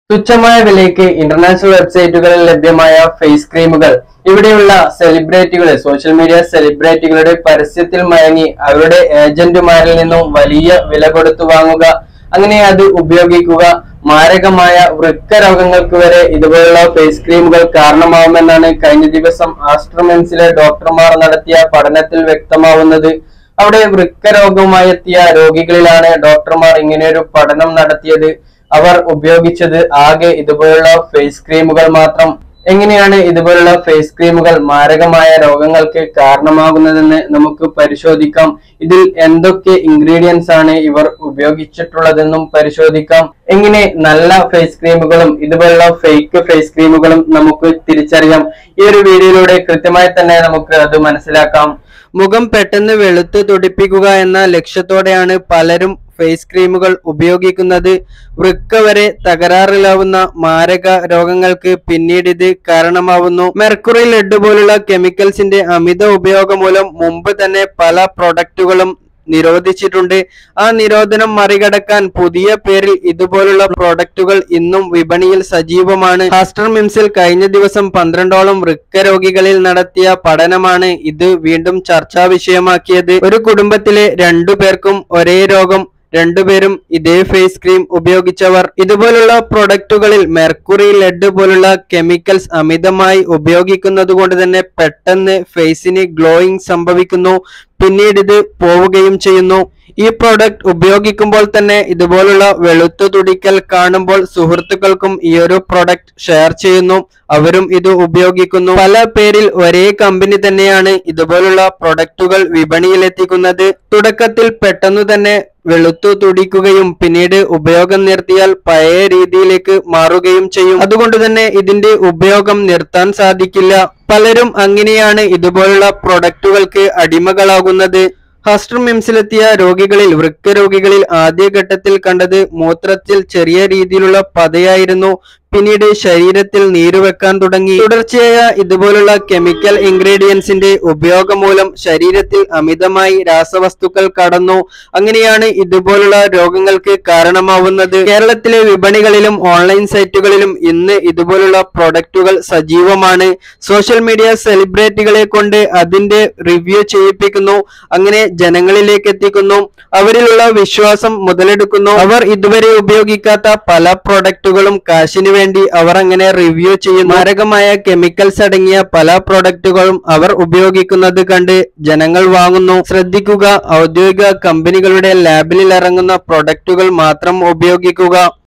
തുച്ഛമായ വിലയ്ക്ക് ഇന്റർനാഷണൽ വെബ്സൈറ്റുകളിൽ ലഭ്യമായ ഫേസ് ക്രീമുകൾ ഇവിടെയുള്ള സെലിബ്രിറ്റികളെ സോഷ്യൽ മീഡിയ സെലിബ്രിറ്റികളുടെ പരസ്യത്തിൽ മയങ്ങി അവരുടെ ഏജന്റുമാരിൽ നിന്നും വലിയ വില കൊടുത്തു വാങ്ങുക അങ്ങനെ അത് ഉപയോഗിക്കുക മാരകമായ വൃക്ക രോഗങ്ങൾക്ക് വരെ ഇതുപോലുള്ള ഫേസ് ക്രീമുകൾ കാരണമാവുമെന്നാണ് കഴിഞ്ഞ ദിവസം ആസ്ട്രമെൻസിലെ ഡോക്ടർമാർ നടത്തിയ പഠനത്തിൽ വ്യക്തമാവുന്നത് അവിടെ വൃക്ക രോഗവുമായി എത്തിയ രോഗികളിലാണ് ഡോക്ടർമാർ ഇങ്ങനെയൊരു പഠനം നടത്തിയത് അവർ ഉപയോഗിച്ചത് ആകെ ഇതുപോലുള്ള ഫേസ് ക്രീമുകൾ മാത്രം എങ്ങനെയാണ് ഇതുപോലുള്ള ഫേസ് ക്രീമുകൾ മാരകമായ രോഗങ്ങൾക്ക് കാരണമാകുന്നതെന്ന് നമുക്ക് പരിശോധിക്കാം ഇതിൽ എന്തൊക്കെ ഇൻഗ്രീഡിയൻസ് ആണ് ഇവർ ഉപയോഗിച്ചിട്ടുള്ളതെന്നും പരിശോധിക്കാം എങ്ങനെ നല്ല ഫേസ് ക്രീമുകളും ഇതുപോലുള്ള ഫേക്ക് ഫേസ് ക്രീമുകളും നമുക്ക് തിരിച്ചറിയാം ഈ ഒരു വീഡിയോയിലൂടെ കൃത്യമായി തന്നെ നമുക്ക് അത് മനസ്സിലാക്കാം മുഖം പെട്ടെന്ന് വെളുത്ത് തുടിപ്പിക്കുക എന്ന ലക്ഷ്യത്തോടെയാണ് പലരും ഫേസ് ക്രീമുകൾ ഉപയോഗിക്കുന്നത് വൃക്ക വരെ തകരാറിലാവുന്ന മാരക രോഗങ്ങൾക്ക് പിന്നീട് ഇത് കാരണമാവുന്നു മെർക്കുറി ലെഡ് പോലുള്ള കെമിക്കൽസിന്റെ അമിത ഉപയോഗം മൂലം മുമ്പ് തന്നെ പല പ്രൊഡക്റ്റുകളും നിരോധിച്ചിട്ടുണ്ട് ആ നിരോധനം മറികടക്കാൻ പുതിയ പേരിൽ ഇതുപോലുള്ള പ്രോഡക്റ്റുകൾ ഇന്നും വിപണിയിൽ സജീവമാണ് ഹാസ്റ്റർ മിംസിൽ കഴിഞ്ഞ ദിവസം പന്ത്രണ്ടോളം വൃക്ക രോഗികളിൽ നടത്തിയ പഠനമാണ് ഇത് വീണ്ടും ചർച്ചാ വിഷയമാക്കിയത് ഒരു കുടുംബത്തിലെ രണ്ടു പേർക്കും ഒരേ രോഗം രണ്ടുപേരും ഇതേ ഫേസ് ക്രീം ഉപയോഗിച്ചവർ ഇതുപോലുള്ള പ്രൊഡക്റ്റുകളിൽ മെർക്കുറി ലെഡ് പോലുള്ള കെമിക്കൽസ് അമിതമായി ഉപയോഗിക്കുന്നത് കൊണ്ട് തന്നെ പെട്ടെന്ന് ഫേസിന് ഗ്ലോയിങ് സംഭവിക്കുന്നു പിന്നീട് ഇത് പോവുകയും ചെയ്യുന്നു ഈ പ്രോഡക്റ്റ് ഉപയോഗിക്കുമ്പോൾ തന്നെ ഇതുപോലുള്ള വെളുത്തു തുടിക്കൽ കാണുമ്പോൾ സുഹൃത്തുക്കൾക്കും ഈ ഒരു പ്രോഡക്റ്റ് ഷെയർ ചെയ്യുന്നു അവരും ഇത് ഉപയോഗിക്കുന്നു പല പേരിൽ ഒരേ കമ്പനി തന്നെയാണ് ഇതുപോലുള്ള പ്രൊഡക്റ്റുകൾ വിപണിയിൽ എത്തിക്കുന്നത് തുടക്കത്തിൽ പെട്ടെന്ന് തന്നെ വെളുത്തു തുടിക്കുകയും പിന്നീട് ഉപയോഗം നിർത്തിയാൽ പഴയ രീതിയിലേക്ക് മാറുകയും ചെയ്യും അതുകൊണ്ട് തന്നെ ഇതിന്റെ ഉപയോഗം നിർത്താൻ സാധിക്കില്ല പലരും അങ്ങനെയാണ് ഇതുപോലുള്ള പ്രൊഡക്റ്റുകൾക്ക് അടിമകളാകുന്നത് ഹസ്റ്റർ മിംസിലെത്തിയ രോഗികളിൽ വൃക്ക രോഗികളിൽ ആദ്യഘട്ടത്തിൽ കണ്ടത് മൂത്രത്തിൽ ചെറിയ രീതിയിലുള്ള പതയായിരുന്നു പിന്നീട് ശരീരത്തിൽ നീരുവെക്കാൻ തുടങ്ങി തുടർച്ചയായ ഇതുപോലുള്ള കെമിക്കൽ ഇൻഗ്രീഡിയൻസിന്റെ ഉപയോഗം മൂലം ശരീരത്തിൽ അമിതമായി രാസവസ്തുക്കൾ കടന്നു അങ്ങനെയാണ് ഇതുപോലുള്ള രോഗങ്ങൾക്ക് കാരണമാവുന്നത് കേരളത്തിലെ വിപണികളിലും ഓൺലൈൻ സൈറ്റുകളിലും ഇന്ന് ഇതുപോലുള്ള പ്രൊഡക്റ്റുകൾ സജീവമാണ് സോഷ്യൽ മീഡിയ സെലിബ്രിറ്റികളെ കൊണ്ട് അതിന്റെ റിവ്യൂ ചെയ്യിപ്പിക്കുന്നു അങ്ങനെ ജനങ്ങളിലേക്ക് എത്തിക്കുന്നു അവരിലുള്ള വിശ്വാസം മുതലെടുക്കുന്നു അവർ ഇതുവരെ ഉപയോഗിക്കാത്ത പല പ്രൊഡക്റ്റുകളും കാശിനു വേണ്ടി അവർ അങ്ങനെ റിവ്യൂ ചെയ്യും മാരകമായ കെമിക്കൽസ് അടങ്ങിയ പല പ്രൊഡക്റ്റുകളും അവർ ഉപയോഗിക്കുന്നത് കണ്ട് ജനങ്ങൾ വാങ്ങുന്നു ശ്രദ്ധിക്കുക ഔദ്യോഗിക കമ്പനികളുടെ ലാബിൽ ഇറങ്ങുന്ന പ്രൊഡക്റ്റുകൾ മാത്രം ഉപയോഗിക്കുക